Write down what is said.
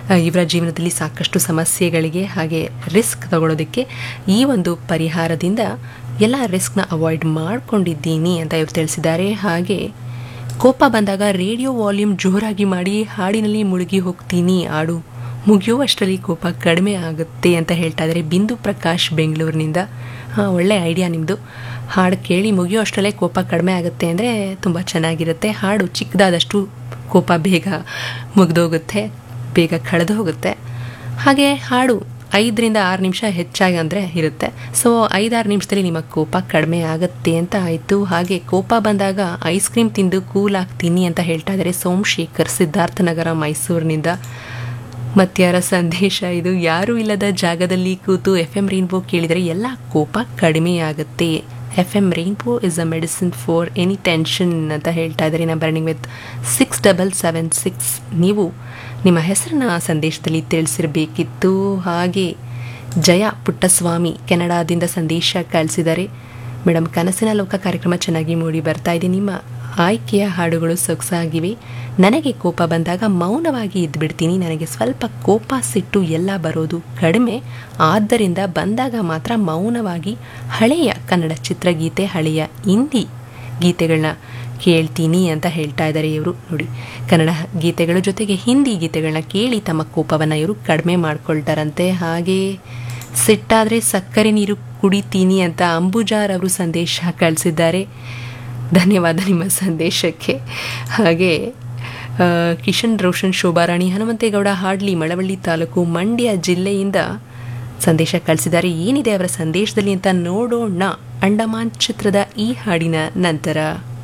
ಆ, ಇವರ ಜೀವನದಲ್ಲಿ ಸಾಕಷ್ಟು ಸಮಸ್ಯೆಗಳಿಗೆ ಹಾಗೆ ರಿಸ್ಕ್ ತಗೊಳ್ಳೋದಕ್ಕೆ ಈ ಒಂದು ಪರಿಹಾರದಿಂದ ಎಲ್ಲ ರಿಸ್ಕ್ನ ಅವಾಯ್ಡ್ ಮಾಡ್ಕೊಂಡಿದ್ದೀನಿ ಅಂತ ಇವರು ತಿಳಿಸಿದ್ದಾರೆ ಹಾಗೆ ಕೋಪ ಬಂದಾಗ ರೇಡಿಯೋ ವಾಲ್ಯೂಮ್ ಜೋರಾಗಿ ಮಾಡಿ ಹಾಡಿನಲ್ಲಿ ಮುಳುಗಿ ಹೋಗ್ತೀನಿ ಹಾಡು ಮುಗಿಯುವಷ್ಟರಲ್ಲಿ ಕೋಪ ಕಡಿಮೆ ಆಗುತ್ತೆ ಅಂತ ಹೇಳ್ತಾ ಇದ್ದಾರೆ ಬಿಂದು ಪ್ರಕಾಶ್ ಬೆಂಗಳೂರಿನಿಂದ ಹಾಂ ಒಳ್ಳೆ ಐಡಿಯಾ ನಿಮ್ಮದು ಹಾಡು ಕೇಳಿ ಮುಗಿಯುವಷ್ಟರಲ್ಲೇ ಕೋಪ ಕಡಿಮೆ ಆಗುತ್ತೆ ಅಂದರೆ ತುಂಬ ಚೆನ್ನಾಗಿರುತ್ತೆ ಹಾಡು ಚಿಕ್ಕದಾದಷ್ಟು ಕೋಪ ಬೇಗ ಮುಗಿದೋಗುತ್ತೆ ಬೇಗ ಕಳೆದು ಹೋಗುತ್ತೆ ಹಾಗೆ ಹಾಡು ಐದರಿಂದ ಆರು ನಿಮಿಷ ಹೆಚ್ಚಾಗಿ ಅಂದರೆ ಇರುತ್ತೆ ಸೊ ಐದಾರು ನಿಮಿಷದಲ್ಲಿ ನಿಮ್ಮ ಕೋಪ ಕಡಿಮೆ ಆಗುತ್ತೆ ಅಂತ ಆಯಿತು ಹಾಗೆ ಕೋಪ ಬಂದಾಗ ಐಸ್ ಕ್ರೀಮ್ ತಿಂದು ಕೂಲ್ ಆಗ್ತೀನಿ ಅಂತ ಹೇಳ್ತಾ ಇದ್ದಾರೆ ಸೋಮಶೇಖರ್ ಸಿದ್ಧಾರ್ಥನಗರ ಮೈಸೂರಿನಿಂದ ಮತ್ಯಾರ ಸಂದೇಶ ಇದು ಯಾರೂ ಇಲ್ಲದ ಜಾಗದಲ್ಲಿ ಕೂತು ಎಫ್ ಎಂ ರೈನ್ಬೋ ಕೇಳಿದರೆ ಎಲ್ಲ ಕೋಪ ಕಡಿಮೆಯಾಗುತ್ತೆ F M rainbow is a medicine for any tension ಅಂತ ಹೇಳ್ತಾ ಇದ್ದಾರೆ ನಾ burning with six double seven six ನೀವು ನಿಮ್ಮ ಹೆಸರನ್ನ ಸಂದೇಶದಲ್ಲಿ ತಿಳಿಸಿರಬೇಕಿತ್ತು ಹಾಗೆ ಜಯ ಪುಟ್ಟಸ್ವಾಮಿ ಕೆನಡಾದಿಂದ ಸಂದೇಶ ಕಳಿಸಿದ್ದಾರೆ ಮೇಡಮ್ ಕನಸಿನ ಲೋಕ ಕಾರ್ಯಕ್ರಮ ಚೆನ್ನಾಗಿ ಮೂಡಿ ಬರ್ತಾ ಇದೆ ನಿಮ್ಮ ಆಯ್ಕೆಯ ಹಾಡುಗಳು ಸೊಗಸಾಗಿವೆ ನನಗೆ ಕೋಪ ಬಂದಾಗ ಮೌನವಾಗಿ ಇದ್ಬಿಡ್ತೀನಿ ನನಗೆ ಸ್ವಲ್ಪ ಕೋಪ ಸಿಟ್ಟು ಎಲ್ಲ ಬರೋದು ಕಡಿಮೆ ಆದ್ದರಿಂದ ಬಂದಾಗ ಮಾತ್ರ ಮೌನವಾಗಿ ಹಳೆಯ ಕನ್ನಡ ಚಿತ್ರಗೀತೆ ಹಳೆಯ ಹಿಂದಿ ಗೀತೆಗಳನ್ನ ಕೇಳ್ತೀನಿ ಅಂತ ಹೇಳ್ತಾ ಇದ್ದಾರೆ ಇವರು ನೋಡಿ ಕನ್ನಡ ಗೀತೆಗಳ ಜೊತೆಗೆ ಹಿಂದಿ ಗೀತೆಗಳನ್ನ ಕೇಳಿ ತಮ್ಮ ಕೋಪವನ್ನು ಇವರು ಕಡಿಮೆ ಮಾಡ್ಕೊಳ್ತಾರಂತೆ ಹಾಗೆ ಸಿಟ್ಟಾದರೆ ಸಕ್ಕರೆ ನೀರು ಕುಡಿತೀನಿ ಅಂತ ಅಂಬುಜಾರ್ ಅವರು ಸಂದೇಶ ಕಳಿಸಿದ್ದಾರೆ ಧನ್ಯವಾದ ನಿಮ್ಮ ಸಂದೇಶಕ್ಕೆ ಹಾಗೆ ಆ, ಕಿಶನ್ ರೋಷನ್ ಶೋಭಾರಾಣಿ ಹನುಮಂತೇಗೌಡ ಹಾಡ್ಲಿ ಮಳವಳ್ಳಿ ತಾಲೂಕು ಮಂಡ್ಯ ಜಿಲ್ಲೆಯಿಂದ ಸಂದೇಶ ಕಳಿಸಿದ್ದಾರೆ ಏನಿದೆ ಅವರ ಸಂದೇಶದಲ್ಲಿ ಅಂತ ನೋಡೋಣ ಅಂಡಮಾನ್ ಚಿತ್ರದ ಈ ಹಾಡಿನ ನಂತರ